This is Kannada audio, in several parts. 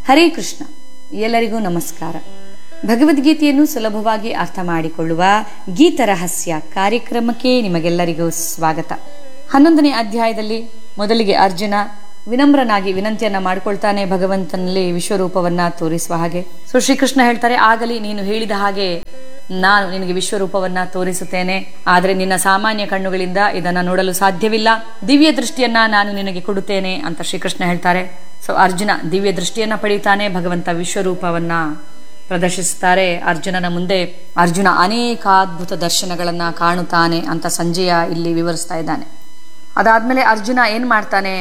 ಹರೇ ಕೃಷ್ಣ ಎಲ್ಲರಿಗೂ ನಮಸ್ಕಾರ ಭಗವದ್ಗೀತೆಯನ್ನು ಸುಲಭವಾಗಿ ಅರ್ಥ ಮಾಡಿಕೊಳ್ಳುವ ಗೀತ ರಹಸ್ಯ ಕಾರ್ಯಕ್ರಮಕ್ಕೆ ನಿಮಗೆಲ್ಲರಿಗೂ ಸ್ವಾಗತ ಹನ್ನೊಂದನೇ ಅಧ್ಯಾಯದಲ್ಲಿ ಮೊದಲಿಗೆ ಅರ್ಜುನ ವಿನಮ್ರನಾಗಿ ವಿನಂತಿಯನ್ನ ಮಾಡಿಕೊಳ್ತಾನೆ ಭಗವಂತನಲ್ಲಿ ವಿಶ್ವರೂಪವನ್ನ ತೋರಿಸುವ ಹಾಗೆ ಸೊ ಶ್ರೀಕೃಷ್ಣ ಹೇಳ್ತಾರೆ ಆಗಲಿ ನೀನು ಹೇಳಿದ ಹಾಗೆ ನಾನು ನಿನಗೆ ವಿಶ್ವರೂಪವನ್ನ ತೋರಿಸುತ್ತೇನೆ ಆದರೆ ನಿನ್ನ ಸಾಮಾನ್ಯ ಕಣ್ಣುಗಳಿಂದ ಇದನ್ನ ನೋಡಲು ಸಾಧ್ಯವಿಲ್ಲ ದಿವ್ಯ ದೃಷ್ಟಿಯನ್ನ ನಾನು ನಿನಗೆ ಕೊಡುತ್ತೇನೆ ಅಂತ ಶ್ರೀಕೃಷ್ಣ ಹೇಳ್ತಾರೆ ಸೊ ಅರ್ಜುನ ದಿವ್ಯ ದೃಷ್ಟಿಯನ್ನ ಪಡೀತಾನೆ ಭಗವಂತ ವಿಶ್ವರೂಪವನ್ನ ಪ್ರದರ್ಶಿಸುತ್ತಾರೆ ಅರ್ಜುನನ ಮುಂದೆ ಅರ್ಜುನ ಅನೇಕ ಅದ್ಭುತ ದರ್ಶನಗಳನ್ನ ಕಾಣುತ್ತಾನೆ ಅಂತ ಸಂಜಯ ಇಲ್ಲಿ ವಿವರಿಸ್ತಾ ಇದ್ದಾನೆ ಅದಾದ್ಮೇಲೆ ಅರ್ಜುನ ಏನ್ ಮಾಡ್ತಾನೆ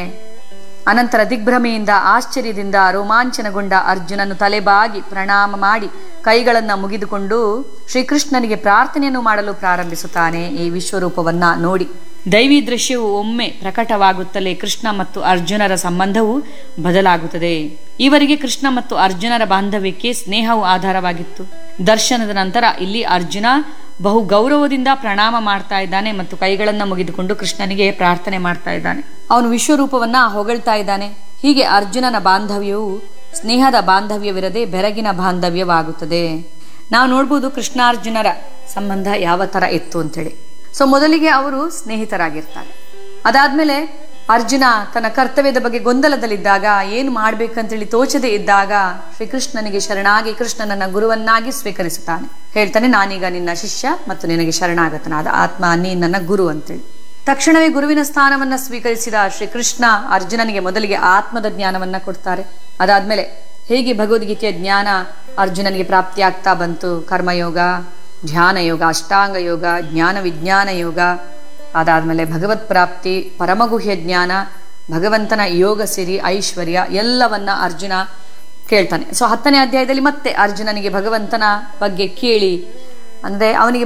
ಅನಂತರ ದಿಗ್ಭ್ರಮೆಯಿಂದ ಆಶ್ಚರ್ಯದಿಂದ ರೋಮಾಂಚನಗೊಂಡ ಅರ್ಜುನನು ತಲೆಬಾಗಿ ಪ್ರಣಾಮ ಮಾಡಿ ಕೈಗಳನ್ನ ಮುಗಿದುಕೊಂಡು ಶ್ರೀಕೃಷ್ಣನಿಗೆ ಪ್ರಾರ್ಥನೆಯನ್ನು ಮಾಡಲು ಪ್ರಾರಂಭಿಸುತ್ತಾನೆ ಈ ವಿಶ್ವರೂಪವನ್ನ ನೋಡಿ ದೈವಿ ದೃಶ್ಯವು ಒಮ್ಮೆ ಪ್ರಕಟವಾಗುತ್ತಲೇ ಕೃಷ್ಣ ಮತ್ತು ಅರ್ಜುನರ ಸಂಬಂಧವು ಬದಲಾಗುತ್ತದೆ ಇವರಿಗೆ ಕೃಷ್ಣ ಮತ್ತು ಅರ್ಜುನರ ಬಾಂಧವ್ಯಕ್ಕೆ ಸ್ನೇಹವು ಆಧಾರವಾಗಿತ್ತು ದರ್ಶನದ ನಂತರ ಇಲ್ಲಿ ಅರ್ಜುನ ಬಹು ಗೌರವದಿಂದ ಪ್ರಣಾಮ ಮಾಡ್ತಾ ಇದ್ದಾನೆ ಮತ್ತು ಕೈಗಳನ್ನ ಮುಗಿದುಕೊಂಡು ಕೃಷ್ಣನಿಗೆ ಪ್ರಾರ್ಥನೆ ಮಾಡ್ತಾ ಇದ್ದಾನೆ ಅವನು ವಿಶ್ವರೂಪವನ್ನ ಹೊಗಳ್ತಾ ಇದ್ದಾನೆ ಹೀಗೆ ಅರ್ಜುನನ ಬಾಂಧವ್ಯವು ಸ್ನೇಹದ ಬಾಂಧವ್ಯವಿರದೆ ಬೆರಗಿನ ಬಾಂಧವ್ಯವಾಗುತ್ತದೆ ನಾವು ನೋಡ್ಬೋದು ಕೃಷ್ಣಾರ್ಜುನರ ಸಂಬಂಧ ಯಾವ ತರ ಇತ್ತು ಅಂತೇಳಿ ಸೊ ಮೊದಲಿಗೆ ಅವರು ಸ್ನೇಹಿತರಾಗಿರ್ತಾರೆ ಅದಾದ್ಮೇಲೆ ಅರ್ಜುನ ತನ್ನ ಕರ್ತವ್ಯದ ಬಗ್ಗೆ ಗೊಂದಲದಲ್ಲಿದ್ದಾಗ ಏನು ಮಾಡ್ಬೇಕಂತೇಳಿ ತೋಚದೆ ಇದ್ದಾಗ ಶ್ರೀಕೃಷ್ಣನಿಗೆ ಶರಣಾಗಿ ಕೃಷ್ಣನನ್ನ ಗುರುವನ್ನಾಗಿ ಸ್ವೀಕರಿಸುತ್ತಾನೆ ಹೇಳ್ತಾನೆ ನಾನೀಗ ನಿನ್ನ ಶಿಷ್ಯ ಮತ್ತು ನಿನಗೆ ಶರಣಾಗತನಾದ ಆತ್ಮ ನೀ ನನ್ನ ಗುರು ಅಂತೇಳಿ ತಕ್ಷಣವೇ ಗುರುವಿನ ಸ್ಥಾನವನ್ನ ಸ್ವೀಕರಿಸಿದ ಶ್ರೀಕೃಷ್ಣ ಅರ್ಜುನನಿಗೆ ಮೊದಲಿಗೆ ಆತ್ಮದ ಜ್ಞಾನವನ್ನ ಕೊಡ್ತಾರೆ ಅದಾದ್ಮೇಲೆ ಹೇಗೆ ಭಗವದ್ಗೀತೆಯ ಜ್ಞಾನ ಅರ್ಜುನನಿಗೆ ಪ್ರಾಪ್ತಿಯಾಗ್ತಾ ಬಂತು ಕರ್ಮಯೋಗ ಧ್ಯಾನ ಯೋಗ ಅಷ್ಟಾಂಗ ಯೋಗ ಜ್ಞಾನ ವಿಜ್ಞಾನ ಯೋಗ ಅದಾದ್ಮೇಲೆ ಭಗವತ್ ಪ್ರಾಪ್ತಿ ಪರಮಗುಹ್ಯ ಜ್ಞಾನ ಭಗವಂತನ ಯೋಗ ಸಿರಿ ಐಶ್ವರ್ಯ ಎಲ್ಲವನ್ನ ಅರ್ಜುನ ಕೇಳ್ತಾನೆ ಸೊ ಹತ್ತನೇ ಅಧ್ಯಾಯದಲ್ಲಿ ಮತ್ತೆ ಅರ್ಜುನನಿಗೆ ಭಗವಂತನ ಬಗ್ಗೆ ಕೇಳಿ ಅಂದ್ರೆ ಅವನಿಗೆ